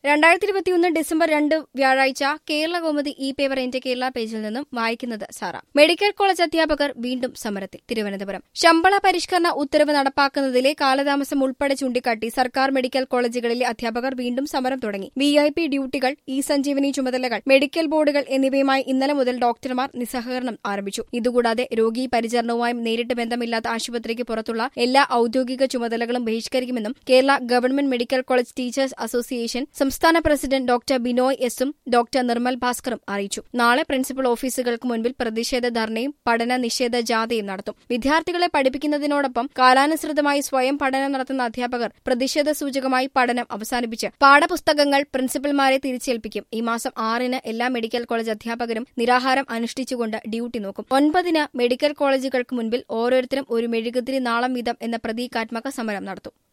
രണ്ടായിരത്തി ഇരുപത്തിയൊന്ന് ഡിസംബർ രണ്ട് വ്യാഴാഴ്ച കേരള കൗമുദി ഇ പേപ്പർ എന്റെ കേരള പേജിൽ നിന്നും വായിക്കുന്നത് സാറ മെഡിക്കൽ കോളേജ് അധ്യാപകർ വീണ്ടും സമരത്തിൽ തിരുവനന്തപുരം ശമ്പള പരിഷ്കരണ ഉത്തരവ് നടപ്പാക്കുന്നതിലെ കാലതാമസം ഉൾപ്പെടെ ചൂണ്ടിക്കാട്ടി സർക്കാർ മെഡിക്കൽ കോളേജുകളിലെ അധ്യാപകർ വീണ്ടും സമരം തുടങ്ങി വി ഐ പി ഡ്യൂട്ടികൾ ഇ സഞ്ജീവനി ചുമതലകൾ മെഡിക്കൽ ബോർഡുകൾ എന്നിവയുമായി ഇന്നലെ മുതൽ ഡോക്ടർമാർ നിസ്സഹകരണം ആരംഭിച്ചു ഇതുകൂടാതെ രോഗി പരിചരണവുമായി നേരിട്ട് ബന്ധമില്ലാത്ത ആശുപത്രിക്ക് പുറത്തുള്ള എല്ലാ ഔദ്യോഗിക ചുമതലകളും ബഹിഷ്കരിക്കുമെന്നും Kerala government medical college teachers association സംസ്ഥാന പ്രസിഡന്റ് ഡോക്ടർ ബിനോയ് എസും ഡോക്ടർ നിർമ്മൽ ഭാസ്കറും അറിയിച്ചു നാളെ പ്രിൻസിപ്പൽ ഓഫീസുകൾക്ക് മുൻപിൽ പ്രതിഷേധ ധർണയും പഠന നിഷേധ ജാഥയും നടത്തും വിദ്യാർത്ഥികളെ പഠിപ്പിക്കുന്നതിനോടൊപ്പം കാലാനുസൃതമായി സ്വയം പഠനം നടത്തുന്ന അധ്യാപകർ പ്രതിഷേധ സൂചകമായി പഠനം അവസാനിപ്പിച്ച് പാഠപുസ്തകങ്ങൾ പ്രിൻസിപ്പൽമാരെ തിരിച്ചേൽപ്പിക്കും ഈ മാസം ആറിന് എല്ലാ മെഡിക്കൽ കോളേജ് അധ്യാപകരും നിരാഹാരം അനുഷ്ഠിച്ചുകൊണ്ട് ഡ്യൂട്ടി നോക്കും ഒൻപതിന് മെഡിക്കൽ കോളേജുകൾക്ക് മുൻപിൽ ഓരോരുത്തരും ഒരു മെഴുകുതിരി നാളം വീതം എന്ന പ്രതീകാത്മക സമരം നടത്തും